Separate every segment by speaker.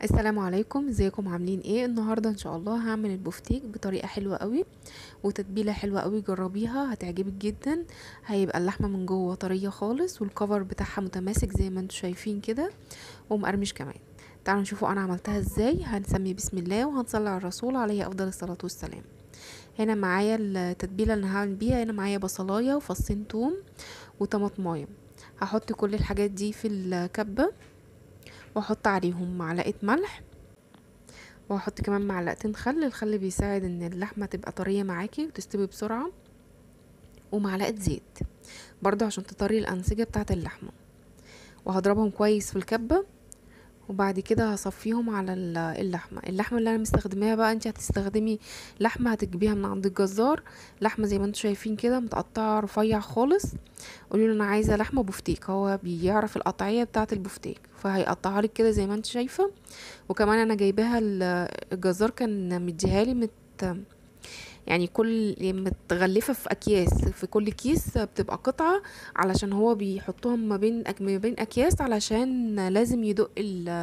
Speaker 1: السلام عليكم ازيكم عاملين ايه النهارده ان شاء الله هعمل البفتيك بطريقه حلوه قوي وتتبيله حلوه قوي جربيها هتعجبك جدا هيبقى اللحمه من جوه طريه خالص والكفر بتاعها متماسك زي ما انتم شايفين كده ومقرمش كمان تعالوا نشوفوا انا عملتها ازاي هنسمي بسم الله وهنصلي على الرسول عليه افضل الصلاه والسلام هنا معايا التتبيله اللي هعمل بيها هنا معايا بصلايه وفصين توم وطماطمايه هحط كل الحاجات دي في الكبه واحط عليهم معلقه ملح واحط كمان معلقتين خل الخل بيساعد ان اللحمه تبقى طريه معاكي وتستوي بسرعه ومعلقه زيت برضو عشان تطري الانسجه بتاعه اللحمه وهضربهم كويس في الكبه وبعد كده هصفيهم على اللحمه اللحمه اللي انا مستخدماها بقى انت هتستخدمي لحمه هتجيبيها من عند الجزار لحمه زي ما انتم شايفين كده متقطعه رفيع خالص قولي له انا عايزه لحمه بفتيك هو بيعرف القطعيه بتاعه البفتيك فهيقطعها لك كده زي ما انت شايفه وكمان انا جايباها الجزار كان مديها لي مت يعني كل متغلفة في أكياس في كل كيس بتبقى قطعة علشان هو بيحطهم ما بين ما بين أكياس علشان لازم يدق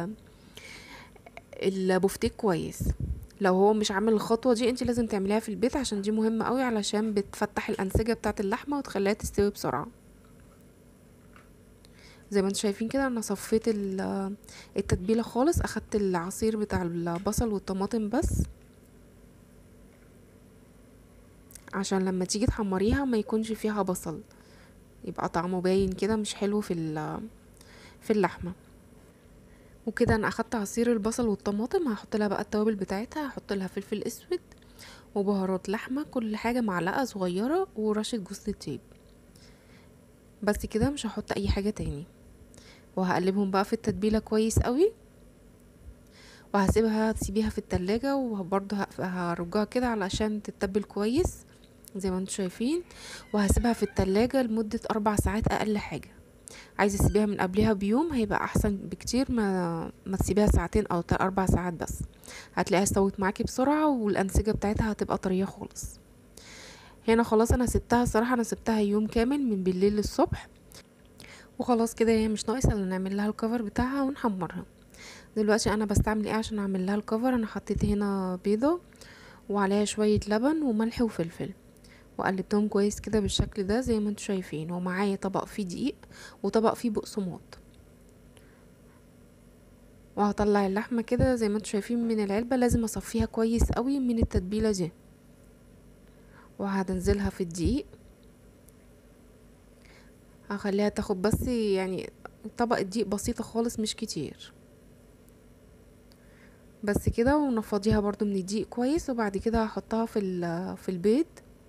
Speaker 1: البفتيك كويس لو هو مش عامل الخطوة دي انت لازم تعمليها في البيت عشان دي مهمة قوي علشان بتفتح الأنسجة بتاعة اللحمة وتخليها تستوي بسرعة زي ما انتم شايفين كده انا صفيت التتبيله خالص اخدت العصير بتاع البصل والطماطم بس عشان لما تيجي تحمريها ما يكونش فيها بصل يبقى طعمه باين كده مش حلو في في اللحمه وكده انا اخدت عصير البصل والطماطم هحط لها بقى التوابل بتاعتها هحط لها فلفل اسود وبهارات لحمه كل حاجه معلقه صغيره ورشه جوز الطيب بس كده مش هحط اي حاجه تاني وهقلبهم بقى في التتبيله كويس قوي وهسيبها تسيبيها في التلاجة وبرضه هرجها كده علشان تتبل كويس زي ما انتم شايفين وهسيبها في التلاجة لمدة أربع ساعات أقل حاجة عايزة تسيبيها من قبلها بيوم هيبقى أحسن بكتير ما ما تسيبيها ساعتين أو أربع ساعات بس هتلاقيها استوت معاكي بسرعة والأنسجة بتاعتها هتبقى طرية خالص هنا خلاص أنا سبتها الصراحة أنا سبتها يوم كامل من بالليل للصبح وخلاص كده هي مش ناقصة الا نعمل لها الكفر بتاعها ونحمرها دلوقتي انا بستعمل ايه عشان اعمل لها الكفر انا حطيت هنا بيضة وعليها شوية لبن وملح وفلفل وقلبتهم كويس كده بالشكل ده زي ما انتم شايفين ومعايا طبق فيه دقيق وطبق فيه بقسماط وهطلع اللحمة كده زي ما انتم شايفين من العلبة لازم اصفيها كويس قوي من التتبيلة دي وهنزلها في الدقيق هخليها تاخد بس يعني طبق الدقيق بسيطة خالص مش كتير بس كده ونفضيها برضو من الدقيق كويس وبعد كده هحطها في في البيض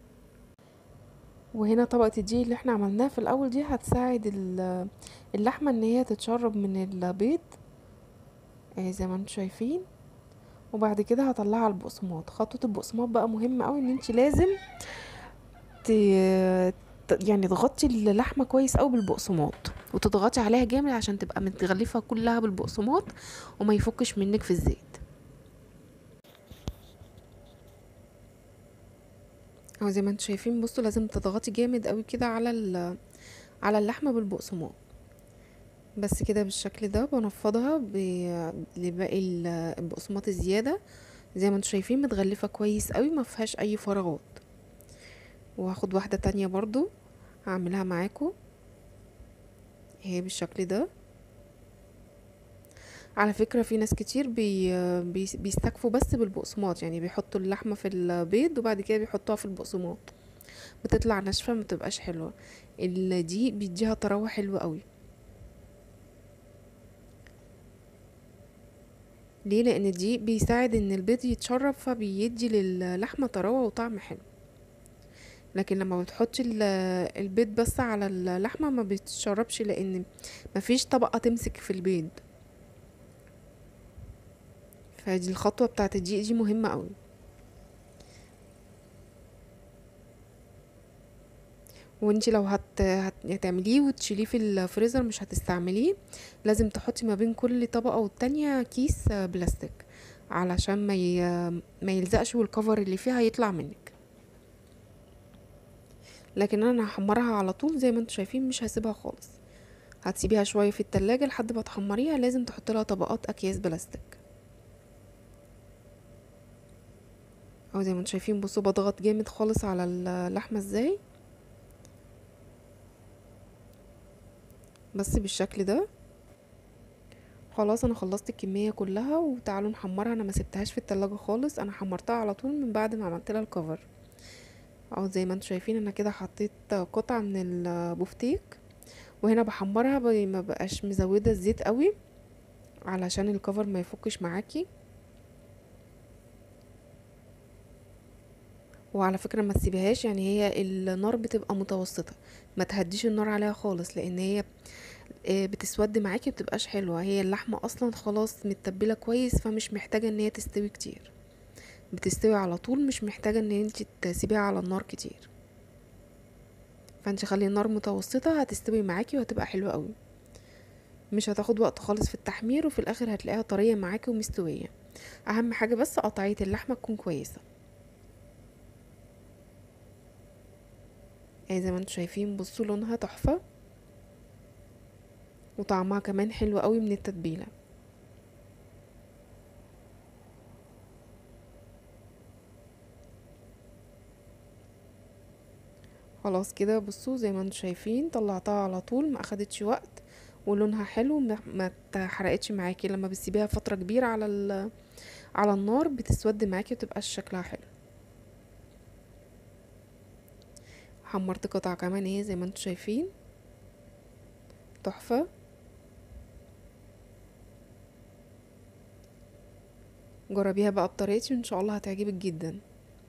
Speaker 1: وهنا طبقة الدقيق اللي احنا عملناها في الاول دي هتساعد اللحمة ان هي تتشرب من البيض اهي زي ما انتم شايفين وبعد كده هطلعها على البقسماط خطوة البقسماط بقى مهمة قوي ان انت لازم ت... يعني تغطي اللحمه كويس قوي بالبقسماط وتضغطي عليها جامد عشان تبقى متغلفه كلها بالبقسماط وما يفكش منك في الزيت اهو زي ما انتم شايفين بصوا لازم تضغطي جامد قوي كده على على اللحمه بالبقسماط بس كده بالشكل ده بنفضها لباقي البقسماط الزياده زي ما انتم شايفين متغلفه كويس قوي ما فيهاش اي فراغات وهاخد واحده تانية برضو هعملها معاكم اهي بالشكل ده على فكرة في ناس كتير بي بي بيستكفوا بس بالبقسماط يعني بيحطوا اللحمة في البيض وبعد كده بيحطوها في البقسماط بتطلع ناشفة متبقاش حلوة الدقيق بيديها طراوة حلوة قوي ليه لان الدقيق بيساعد ان البيض يتشرب فبيدي للحمة طراوة وطعم حلو لكن لما بتحطي البيض بس على اللحمه ما بتشربش لان مفيش طبقه تمسك في البيض فدي الخطوه بتاعه الدقيق دي مهمه قوي وانتي لو هت... هتعمليه وتشيليه في الفريزر مش هتستعمليه لازم تحطي ما بين كل طبقه والتانية كيس بلاستيك علشان ما ي... ما يلزقش والكفر اللي فيها يطلع منك لكن انا هحمرها على طول زي ما انتم شايفين مش هسيبها خالص هتسيبيها شويه في التلاجة لحد ما تحمريها لازم تحط لها طبقات اكياس بلاستيك اهو زي ما انتم شايفين بصوا بضغط جامد خالص على اللحمه ازاي بس بالشكل ده خلاص انا خلصت الكميه كلها وتعالوا نحمرها انا ما سبتهاش في التلاجة خالص انا حمرتها على طول من بعد ما عملت لها الكفر اهو زي ما انتم شايفين انا كده حطيت قطعه من البفتيك وهنا بحمرها ما بقاش مزوده الزيت قوي علشان الكفر ما يفكش معاكي وعلى فكره ما تسيبيهاش يعني هي النار بتبقى متوسطه ما تهديش النار عليها خالص لان هي بتسود معاكي بتبقاش حلوه هي اللحمه اصلا خلاص متبله كويس فمش محتاجه ان هي تستوي كتير بتستوي على طول مش محتاجه ان انت تسيبيها على النار كتير فانت خلي النار متوسطه هتستوي معاكي وهتبقى حلوه قوي مش هتاخد وقت خالص في التحمير وفي الاخر هتلاقيها طريه معاكي ومستويه اهم حاجه بس قطعيه اللحمه تكون كويسه اهي زي ما انتم شايفين بصوا لونها تحفه وطعمها كمان حلو قوي من التتبيله خلاص كده بصوا زي ما انتم شايفين طلعتها على طول ما اخدتش وقت ولونها حلو ما اتحرقتش معاكي لما بتسيبيها فتره كبيره على على النار بتسود معاكي وتبقاش شكلها حلو حمرت قطع كمان اهي زي ما انتم شايفين تحفه جربيها بقى بطريقتي وان شاء الله هتعجبك جدا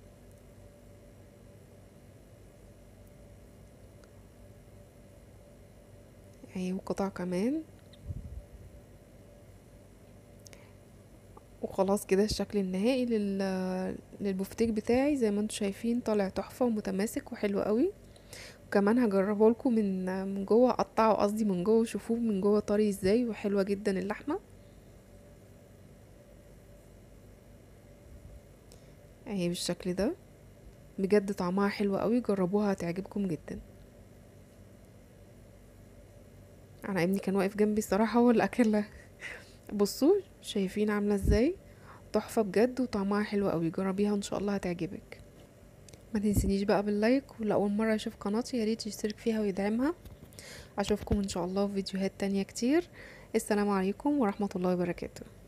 Speaker 1: اهي وقطع كمان وخلاص كده الشكل النهائي لل... للبفتيك بتاعي زي ما انتم شايفين طالع تحفه ومتماسك وحلو قوي وكمان هجربه لكم من من جوه قطعه قصدي من جوه وشوفوه من جوه طري ازاي وحلوه جدا اللحمه اهي بالشكل ده بجد طعمها حلو قوي جربوها هتعجبكم جدا انا ابني كان واقف جنبي الصراحه هو اللي اكلها بصوا شايفين عامله ازاي تحفه بجد وطعمها حلو قوي جربيها ان شاء الله هتعجبك ما تنسينيش بقى باللايك ولاول مره اشوف قناتي يا ريت يشترك فيها ويدعمها اشوفكم ان شاء الله في فيديوهات تانية كتير السلام عليكم ورحمه الله وبركاته